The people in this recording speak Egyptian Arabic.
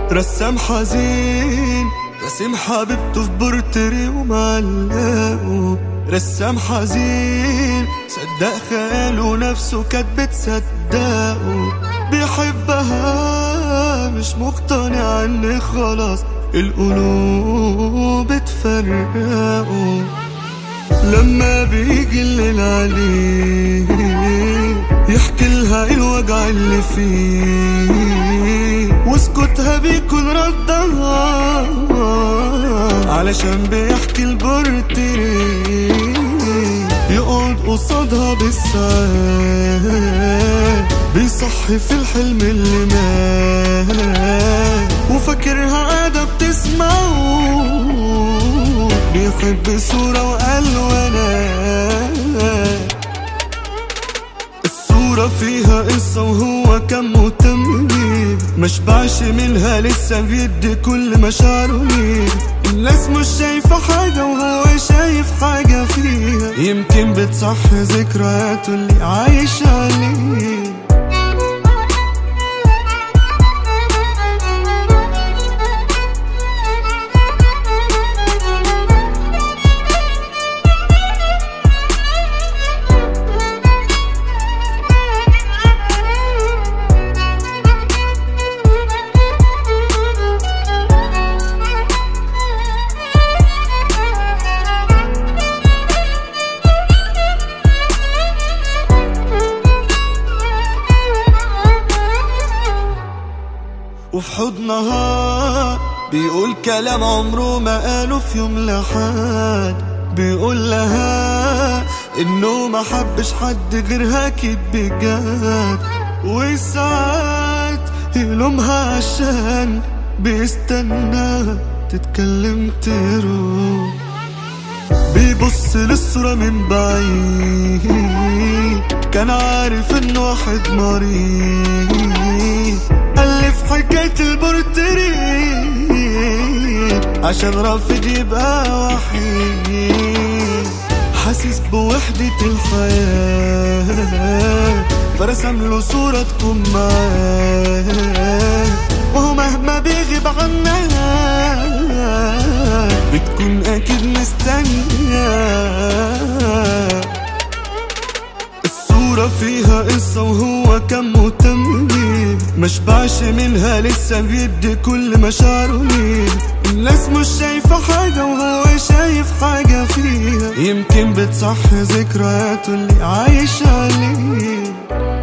رسام حزين رسم حبيبته في بورتري ومعلقه رسام حزين صدق خياله نفسه كانت بتصدقه بيحبها مش مقتنع ان خلاص القلوب تفرقه لما بيجي الليل عليه يحكي لها الوجع اللي فيه وسكوتها بيكون ردها علشان بيحكي البورتري يقعد قصادها بالساعات بيصحي في الحلم اللي مات وفاكرها قاعدة بتسمعه بيحب صورة وألوانات الصورة فيها قصة وهو كان مهتم بيه مشبعش منها لسه بيدي كل مشاعره ليه الناس مش شايفة حاجة وهو شايف حاجة فيها يمكن بتصحي ذكرياته اللي عايش عليه وفي حضنها بيقول كلام عمره ما قاله في يوم لحد بيقول لها انه ما حبش حد غيرها اكيد بجد وساعات يلومها عشان بيستنى تتكلم تروح بيبص للصورة من بعيد كان عارف انه واحد مريض ألف حكاية البورتريه عشان رافض يبقى وحيد حاسس بوحدة الحياة فرسم له صورة تكون معاه وهو مهما بيغيب عنها بتكون أكيد مستنية الصورة فيها قصة وهو كان مهتم بيه مشبعش منها لسه بيدي كل مشاعره ليه الناس مش شايفة حاجة وهو شايف حاجة فيها يمكن بتصحي ذكرياته اللي عايش عليه